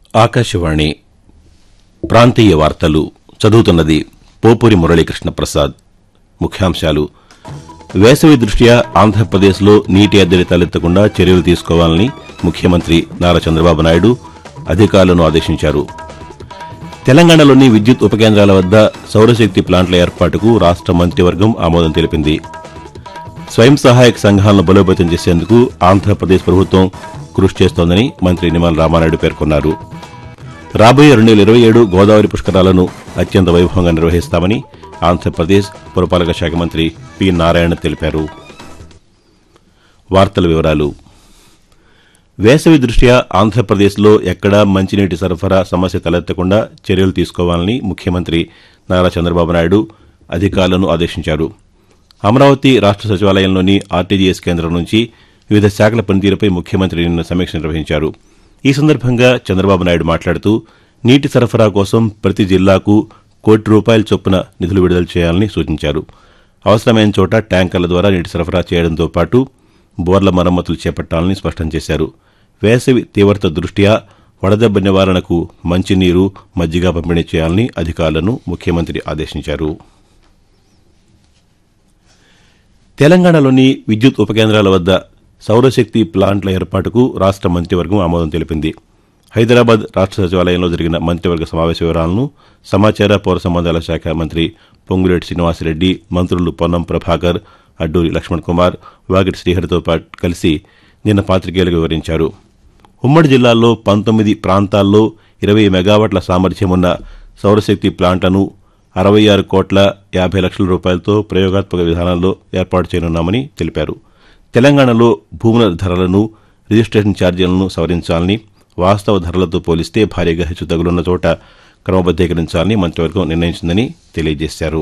ఆకాశవాణి ప్రాంతీయ వార్తలు చదువుతున్నది పోపూరి మురళీకృష్ణ ప్రసాద్ ముఖ్యాంశాలు వేసవి దృష్ట్యా ఆంధ్రప్రదేశ్లో నీటి ఎద్దడి తలెత్తకుండా చర్యలు తీసుకోవాలని ముఖ్యమంత్రి నారా చంద్రబాబు నాయుడు అధికారులను ఆదేశించారు తెలంగాణలోని విద్యుత్ ఉపకేంద్రాల వద్ద సౌరశక్తి ప్లాంట్ల ఏర్పాటుకు రాష్ట మంత్రివర్గం ఆమోదం తెలిపింది స్వయం సహాయక సంఘాలను బలోపేతం చేసేందుకు ఆంధ్రప్రదేశ్ ప్రభుత్వం కృషి చేస్తోందని మంత్రి నిమ్మల రామానాయుడు పేర్కొన్నారు రాబోయే రెండు వేల ఇరవై ఏడు గోదావరి పుష్కరాలను అత్యంత వైభవంగా నిర్వహిస్తామని ఆంధ్రప్రదేశ్ పురపాలక శాఖ మంత్రి పి నారాయణ తెలిపారు వార్తల వివరాలు వేసవి దృష్ట్యా ఆంధ్రప్రదేశ్లో ఎక్కడా మంచినీటి సరఫరా సమస్య తలెత్తకుండా చర్యలు తీసుకోవాలని ముఖ్యమంత్రి నారా చంద్రబాబు నాయుడు అధికారులను ఆదేశించారు అమరావతి రాష్ట సచివాలయంలోని ఆర్టీజీఎస్ కేంద్రం నుంచి వివిధ శాఖల పనితీరుపై ముఖ్యమంత్రి నిన్న సమీక్ష నిర్వహించారు ఈ సందర్భంగా చంద్రబాబు నాయుడు మాట్లాడుతూ నీటి సరఫరా కోసం ప్రతి జిల్లాకు కోటి రూపాయల చొప్పున నిధులు విడుదల చేయాలని సూచించారు అవసరమైన చోట ట్యాంకర్ల ద్వారా నీటి సరఫరా చేయడంతో పాటు బోర్ల మరమ్మతులు చేపట్టాలని స్పష్టం చేశారు వేసవి తీవ్రత దృష్ట్యా వడదెబ్బ నివారణకు మంచినీరు మజ్జిగ పంపిణీ చేయాలని అధికారులను ముఖ్యమంత్రి ఆదేశించారు తెలంగాణలోని విద్యుత్ ఉపకేంద్రాల వద్ద సౌరశక్తి ప్లాంట్ల ఏర్పాటుకు రాష్ట మంత్రివర్గం ఆమోదం తెలిపింది హైదరాబాద్ రాష్ట సచివాలయంలో జరిగిన మంత్రివర్గ సమావేశ వివరాలను సమాచార పౌర సంబంధాల శాఖ మంత్రి పొంగులేటి శ్రీనివాసరెడ్డి మంత్రులు పొన్నం ప్రభాకర్ అడ్డూరి లక్ష్మణ్ కుమార్ వాగిటి శ్రీహరితో పాటు కలిసి నిన్న పాతికేయులకు వివరించారు ఉమ్మడి జిల్లాల్లో పంతొమ్మిది ప్రాంతాల్లో ఇరవై మెగావాట్ల సామర్థ్యం ఉన్న సౌరశక్తి ప్లాంట్లను అరవై ఆరు కోట్ల యాభై లక్షల రూపాయలతో ప్రయోగాత్మక విధానంలో ఏర్పాటు చేయనున్నామని తెలిపారు తెలంగాణలో భూముల ధరలను రిజిస్ట్రేషన్ ఛార్జీలను సవరించాలని వాస్తవ ధరలతో పోలిస్తే భారీగా హెచ్చు తగులున్న చోట క్రమబద్దీకరించాలని మంత్రివర్గం నిర్ణయించిందని తెలియజేశారు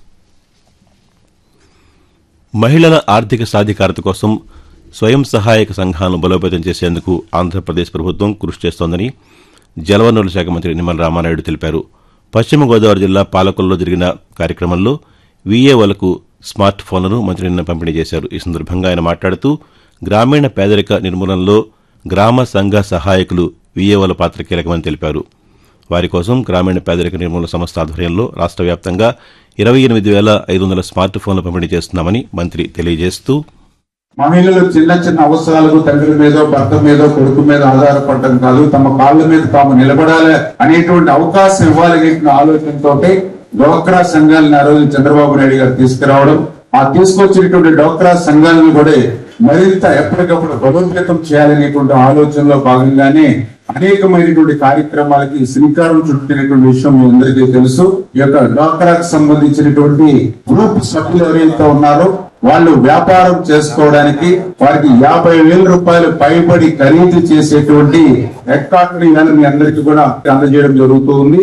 మహిళల ఆర్థిక సాధికారత కోసం స్వయం సహాయక సంఘాలను బలోపేతం చేసేందుకు ఆంధ్రప్రదేశ్ ప్రభుత్వం కృషి చేస్తోందని జలవనరుల శాఖ మంత్రి నిమ్మల రామానాయుడు తెలిపారు పశ్చిమ గోదావరి జిల్లా పాలకొల్లో జరిగిన కార్యక్రమంలో వీఏఓలకు స్మార్ట్ ఫోన్లను మంత్రి నిన్న పంపిణీ చేశారు ఈ సందర్భంగా ఆయన మాట్లాడుతూ గ్రామీణ పేదరిక నిర్మూలనలో గ్రామ సంఘ సహాయకులు వీఏఓల పాత్ర కీలకమని తెలిపారు వారి కోసం గ్రామీణ పేదరిక నిర్మూలన సంస్థ ఆధ్వర్యంలో రాష్ట వ్యాప్తంగా ఇరవై ఎనిమిది వేల ఐదు వందల స్మార్ట్ ఫోన్లు పంపిణీ చేస్తున్నామని మంత్రి తెలియజేస్తూ మహిళలు చిన్న చిన్న అవసరాలకు తండ్రి మీదో భర్త మీదో కొడుకు మీద ఆధారపడటం కాదు తమ కాళ్ళ మీద తాము నిలబడాలి అనేటువంటి అవకాశం ఇవ్వాలి ఆలోచనతో డోక్రా సంఘాలను ఆ రోజు చంద్రబాబు నాయుడు గారు తీసుకురావడం ఆ తీసుకొచ్చినటువంటి డోక్రా సంఘాలను కూడా మరింత ఎప్పటికప్పుడు బలోపేతం చేయాలనేటువంటి ఆలోచనలో భాగంగానే అనేకమైనటువంటి కార్యక్రమాలకి శ్రీకారం చుట్టినటువంటి విషయం మీ అందరికీ తెలుసు ఈ యొక్క డ్వాక్రాకు సంబంధించినటువంటి గ్రూప్ సభ్యులు ఎవరైతే ఉన్నారో వాళ్ళు వ్యాపారం చేసుకోవడానికి వారికి యాభై వేల రూపాయలు పైబడి ఖరీదు చేసేటువంటి రికార్డుని ఇవాళ మీ అందరికీ కూడా అందజేయడం జరుగుతూ ఉంది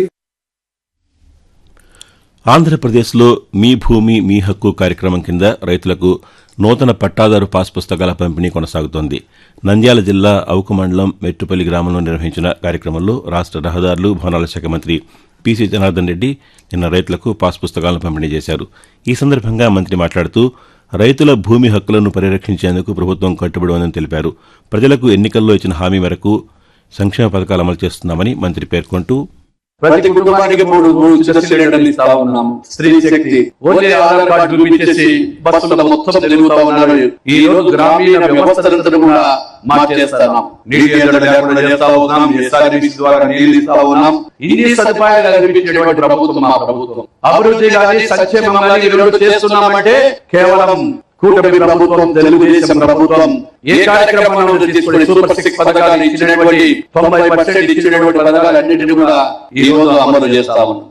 ఆంధ్రప్రదేశ్లో మీ భూమి మీ హక్కు కార్యక్రమం కింద రైతులకు నూతన పట్టాదారు పాస్ పుస్తకాల పంపిణీ కొనసాగుతోంది నంద్యాల జిల్లా అవుకు మండలం మెట్టుపల్లి గ్రామంలో నిర్వహించిన కార్యక్రమంలో రాష్ట రహదారులు భవనాల శాఖ మంత్రి పీసీ జనార్దన్ రెడ్డి నిన్న రైతులకు పాస్ పుస్తకాలను పంపిణీ చేశారు ఈ సందర్భంగా మంత్రి మాట్లాడుతూ రైతుల భూమి హక్కులను పరిరక్షించేందుకు ప్రభుత్వం కట్టుబడి ఉందని తెలిపారు ప్రజలకు ఎన్నికల్లో ఇచ్చిన హామీ మేరకు సంక్షేమ పథకాలు అమలు చేస్తున్నామని మంత్రి పేర్కొంటూ ప్రతి కుటుంబానికి మూడు మూడు ఉచిత సిలిండర్లు ఇస్తా ఉన్నాం స్త్రీ శక్తి ఓన్లీ ఆధార్ కార్డు చూపించేసి బస్సుల మొత్తం తిరుగుతా ఉన్నారు ఈ రోజు గ్రామీణ వ్యవస్థలంతా కూడా మార్చేస్తున్నాం నీటి ఎద్దడి లేకుండా చేస్తా ఉన్నాం ఎస్ఆర్బిసి ద్వారా నీళ్లు ఇస్తా ఉన్నాం ఇన్ని సదుపాయాలు కల్పించేటువంటి ప్రభుత్వం మా ప్రభుత్వం అభివృద్ధి కానీ సంక్షేమం కానీ ఈ రోజు చేస్తున్నామంటే కేవలం కూటమి ప్రభుత్వం తెలుగుదేశం ప్రభుత్వం ఏ కార్యక్రమాలను తీసుకుని సూపర్ సిక్స్ పథకాలు ఇచ్చినటువంటి తొంభై పర్సెంట్ ఇచ్చినటువంటి పథకాలన్నింటినీ కూడా ఈ రోజు అమలు చేస్తా ఉన్నాం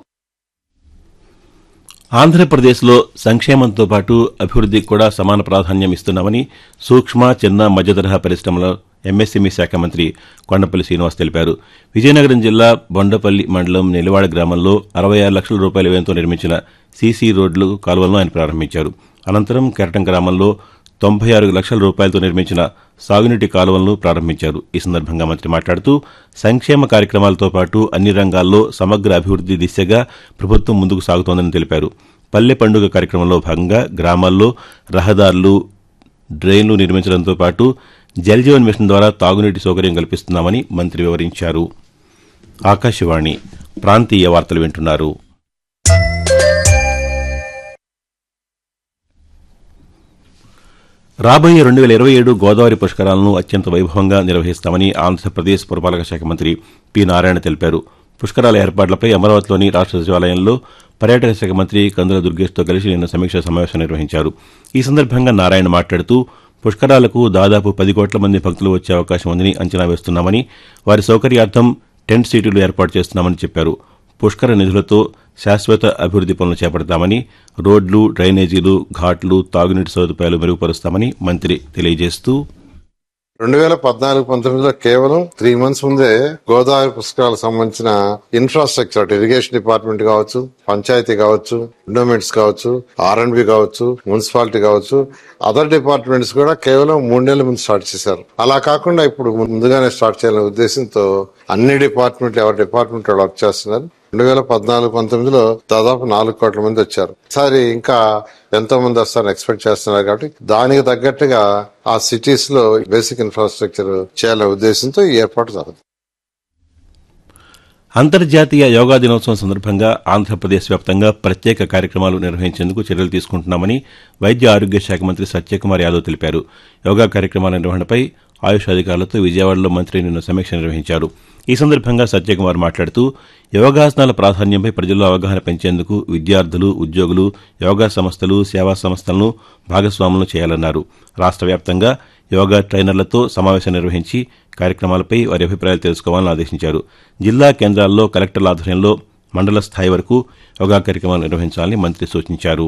ఆంధ్రప్రదేశ్లో సంక్షేమంతో పాటు అభివృద్దికి కూడా సమాన ప్రాధాన్యం ఇస్తున్నామని సూక్ష్మ చిన్న మధ్యతరహా పరిశ్రమల ఎంఎస్ఎంఈ శాఖ మంత్రి కొండపల్లి శ్రీనివాస్ తెలిపారు విజయనగరం జిల్లా బొండపల్లి మండలం నిలవాడ గ్రామంలో అరవై ఆరు లక్షల రూపాయల వ్యయంతో నిర్మించిన సీసీ రోడ్లు కాలువలను ఆయన ప్రారంభించారు అనంతరం కెరటం గ్రామంలో తొంభై ఆరు లక్షల రూపాయలతో నిర్మించిన సాగునీటి కాలువలను ప్రారంభించారు ఈ సందర్భంగా మంత్రి మాట్లాడుతూ సంక్షేమ కార్యక్రమాలతో పాటు అన్ని రంగాల్లో సమగ్ర అభివృద్ది దిశగా ప్రభుత్వం ముందుకు సాగుతోందని తెలిపారు పల్లె పండుగ కార్యక్రమంలో భాగంగా గ్రామాల్లో రహదారులు డ్రైన్లు నిర్మించడంతో పాటు జల్ జీవన్ మిషన్ ద్వారా తాగునీటి సౌకర్యం కల్పిస్తున్నామని మంత్రి వివరించారు ఆకాశవాణి ప్రాంతీయ వార్తలు వింటున్నారు రాబోయే రెండు వేల ఇరవై ఏడు గోదావరి పుష్కరాలను అత్యంత వైభవంగా నిర్వహిస్తామని ఆంధ్రప్రదేశ్ పురపాలక శాఖ మంత్రి పి నారాయణ తెలిపారు పుష్కరాల ఏర్పాట్లపై అమరావతిలోని రాష్ట సచివాలయంలో పర్యాటక శాఖ మంత్రి కందుల దుర్గేష్తో కలిసి నిన్న సమీక్షా సమావేశం నిర్వహించారు ఈ సందర్భంగా నారాయణ మాట్లాడుతూ పుష్కరాలకు దాదాపు పది కోట్ల మంది భక్తులు వచ్చే అవకాశం ఉందని అంచనా వేస్తున్నామని వారి సౌకర్యార్థం టెంట్ సీటులు ఏర్పాటు చేస్తున్నామని చెప్పారు పుష్కర నిధులతో శాశ్వత అభివృద్ది పనులు చేపడతామని రోడ్లు డ్రైనేజీలు ఘాట్లు తాగునీటి సదుపాయాలు మెరుగుపరుస్తామని మంత్రి తెలియజేస్తూ రెండు వేల పద్నాలుగు పంతొమ్మిదిలో కేవలం త్రీ మంత్స్ ముందే గోదావరి పుస్తకాలకు సంబంధించిన ఇన్ఫ్రాస్ట్రక్చర్ అటు ఇరిగేషన్ డిపార్ట్మెంట్ కావచ్చు పంచాయతీ కావచ్చు ఎండోమెంట్స్ కావచ్చు ఆర్ అండ్ బి కావచ్చు మున్సిపాలిటీ కావచ్చు అదర్ డిపార్ట్మెంట్స్ కూడా కేవలం మూడు నెలల ముందు స్టార్ట్ చేశారు అలా కాకుండా ఇప్పుడు ముందుగానే స్టార్ట్ చేయాలనే ఉద్దేశంతో అన్ని డిపార్ట్మెంట్లు ఎవరి డిపార్ట్మెంట్ వాళ్ళు వర్క్ చేస్తున్నారు రెండు వేల పద్నాలుగు పంతొమ్మిదిలో దాదాపు నాలుగు కోట్ల మంది వచ్చారు ఈసారి ఇంకా ఎంతో మంది వస్తారని ఎక్స్పెక్ట్ చేస్తున్నారు కాబట్టి దానికి తగ్గట్టుగా ఆ సిటీస్ లో బేసిక్ ఇన్ఫ్రాస్ట్రక్చర్ చేయాలనే ఉద్దేశంతో ఈ ఏర్పాటు జరుగుతుంది అంతర్జాతీయ యోగా దినోత్సవం సందర్భంగా ఆంధ్రప్రదేశ్ వ్యాప్తంగా ప్రత్యేక కార్యక్రమాలు నిర్వహించేందుకు చర్యలు తీసుకుంటున్నామని వైద్య ఆరోగ్య శాఖ మంత్రి సత్యకుమార్ యాదవ్ తెలిపారు యోగా కార్యక్రమాల నిర్వహణపై ఆయుష్ అధికారులతో విజయవాడలో మంత్రి నిన్న సమీక్ష నిర్వహించారు ఈ సందర్భంగా సత్యకుమార్ మాట్లాడుతూ యోగాసనాల ప్రాధాన్యంపై ప్రజల్లో అవగాహన పెంచేందుకు విద్యార్థులు ఉద్యోగులు యోగా సంస్థలు సేవా సంస్థలను భాగస్వాములను చేయాలన్నారు రాష్ట్ర వ్యాప్తంగా యోగా ట్రైనర్లతో సమావేశం నిర్వహించి కార్యక్రమాలపై వారి అభిప్రాయాలు తెలుసుకోవాలని ఆదేశించారు జిల్లా కేంద్రాల్లో కలెక్టర్ల ఆధ్వర్యంలో మండల స్థాయి వరకు యోగా కార్యక్రమాలు నిర్వహించాలని మంత్రి సూచించారు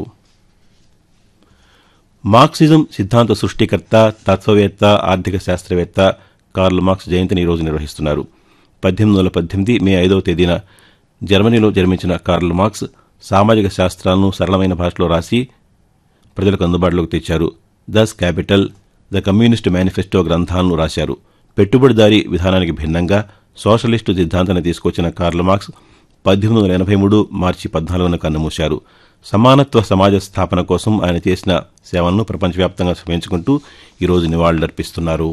మార్క్సిజం సిద్ధాంత సృష్టికర్త తత్వవేత్త ఆర్థిక శాస్త్రవేత్త కార్ల్ మార్క్స్ జయంతిని ఈరోజు నిర్వహిస్తున్నారు పద్దెనిమిది వందల పద్దెనిమిది మే ఐదవ తేదీన జర్మనీలో జన్మించిన కార్ల్ మార్క్స్ సామాజిక శాస్త్రాలను సరళమైన భాషలో రాసి ప్రజలకు అందుబాటులోకి తెచ్చారు Das Kapital the communist manifesto గ్రంథాలను రాశారు పెట్టుబడిదారీ విధానానికి భిన్నంగా సోషలిస్టు సిద్ధాంతాన్ని తీసుకొచ్చిన కార్ల్ మార్క్స్ పద్దెనిమిది వందల ఎనభై మూడు మార్చి పద్నాలుగున కన్నుమూశారు సమానత్వ సమాజ స్థాపన కోసం ఆయన చేసిన సేవలను ప్రపంచవ్యాప్తంగా స్మరించుకుంటూ ఈరోజు నివాళులర్పిస్తున్నారు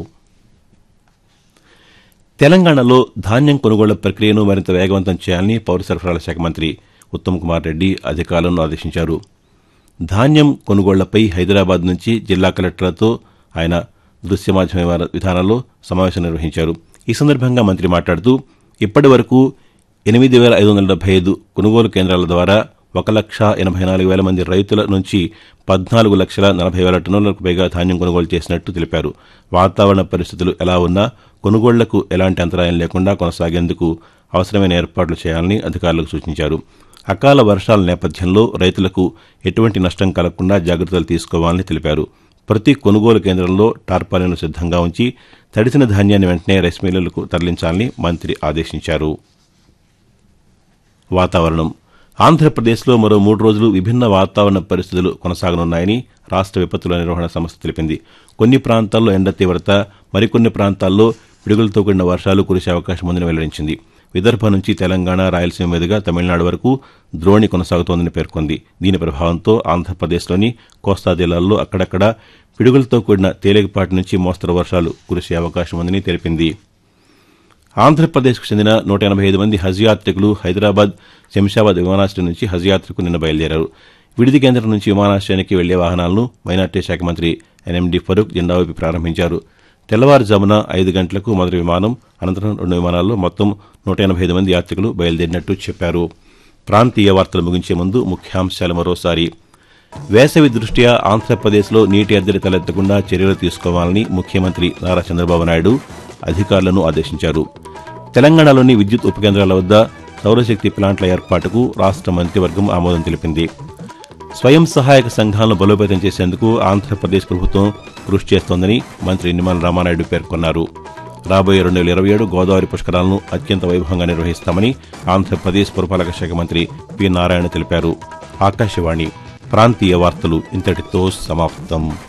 తెలంగాణలో ధాన్యం కొనుగోళ్ల ప్రక్రియను మరింత వేగవంతం చేయాలని పౌర సరఫరాల శాఖ మంత్రి ఉత్తమ్ కుమార్ రెడ్డి అధికారులను ఆదేశించారు ధాన్యం కొనుగోళ్లపై హైదరాబాద్ నుంచి జిల్లా కలెక్టర్లతో ఆయన దృశ్య మాధ్యమ విధానంలో సమావేశం నిర్వహించారు ఈ సందర్భంగా మంత్రి మాట్లాడుతూ ఇప్పటి వరకు ఎనిమిది వేల ఐదు వందల డెబ్బై ఐదు కొనుగోలు కేంద్రాల ద్వారా ఒక లక్ష ఎనభై నాలుగు వేల మంది రైతుల నుంచి పద్నాలుగు లక్షల నలభై వేల టన్నులకు పైగా ధాన్యం కొనుగోలు చేసినట్టు తెలిపారు వాతావరణ పరిస్థితులు ఎలా ఉన్నా కొనుగోళ్లకు ఎలాంటి అంతరాయం లేకుండా కొనసాగేందుకు అవసరమైన ఏర్పాట్లు చేయాలని అధికారులకు సూచించారు అకాల వర్షాల నేపథ్యంలో రైతులకు ఎటువంటి నష్టం కలగకుండా జాగ్రత్తలు తీసుకోవాలని తెలిపారు ప్రతి కొనుగోలు కేంద్రంలో టార్పాలిన్లు సిద్ధంగా ఉంచి తడిసిన ధాన్యాన్ని వెంటనే రైస్ మిల్లులకు తరలించాలని మంత్రి ఆదేశించారు వాతావరణం ఆంధ్రప్రదేశ్లో మరో మూడు రోజులు విభిన్న వాతావరణ పరిస్థితులు కొనసాగనున్నాయని రాష్ట్ర విపత్తుల నిర్వహణ సంస్థ తెలిపింది కొన్ని ప్రాంతాల్లో ఎండ తీవ్రత మరికొన్ని ప్రాంతాల్లో పిడుగులతో కూడిన వర్షాలు కురిసే అవకాశం ఉందని వెల్లడించింది విదర్భ నుంచి తెలంగాణ రాయలసీమ మీదుగా తమిళనాడు వరకు ద్రోణి కొనసాగుతోందని పేర్కొంది దీని ప్రభావంతో ఆంధ్రప్రదేశ్లోని కోస్తా జిల్లాల్లో అక్కడక్కడ పిడుగులతో కూడిన తేలికపాటి నుంచి మోస్తరు వర్షాలు కురిసే అవకాశం ఉందని తెలిపింది ఆంధ్రప్రదేశ్కు చెందిన నూట ఎనభై ఐదు మంది హజ్ యాత్రికులు హైదరాబాద్ శంషాబాద్ విమానాశ్రయం నుంచి హజ్ యాత్రకు నిన్న బయలుదేరారు విడిది కేంద్రం నుంచి విమానాశ్రయానికి వెళ్లే వాహనాలను మైనార్టీ శాఖ మంత్రి ఎన్ఎండి ఫరూక్ జెండా ఊపి ప్రారంభించారు తెల్లవారుజామున ఐదు గంటలకు మొదటి విమానం అనంతరం రెండు విమానాల్లో మొత్తం నూట ఎనభై ఐదు మంది యాత్రికులు బయలుదేరినట్టు చెప్పారు ప్రాంతీయ వార్తలు ముగించే ముందు ముఖ్యాంశాలు మరోసారి వేసవి దృష్ట్యా ఆంధ్రప్రదేశ్లో నీటి ఎద్దడి తలెత్తకుండా చర్యలు తీసుకోవాలని ముఖ్యమంత్రి నారా చంద్రబాబు నాయుడు అధికారులను ఆదేశించారు తెలంగాణలోని విద్యుత్ ఉపకేంద్రాల వద్ద సౌరశక్తి ప్లాంట్ల ఏర్పాటుకు రాష్ట్ర మంత్రివర్గం ఆమోదం తెలిపింది స్వయం సహాయక సంఘాలను బలోపేతం చేసేందుకు ఆంధ్రప్రదేశ్ ప్రభుత్వం కృషి చేస్తోందని మంత్రి నిమ్మల రామానాయుడు పేర్కొన్నారు రాబోయే రెండు వేల ఇరవై ఏడు గోదావరి పుష్కరాలను అత్యంత వైభవంగా నిర్వహిస్తామని ఆంధ్రప్రదేశ్ పురపాలక శాఖ మంత్రి పి నారాయణ తెలిపారు ఆకాశవాణి ప్రాంతీయ వార్తలు ఇంతటితో సమాప్తం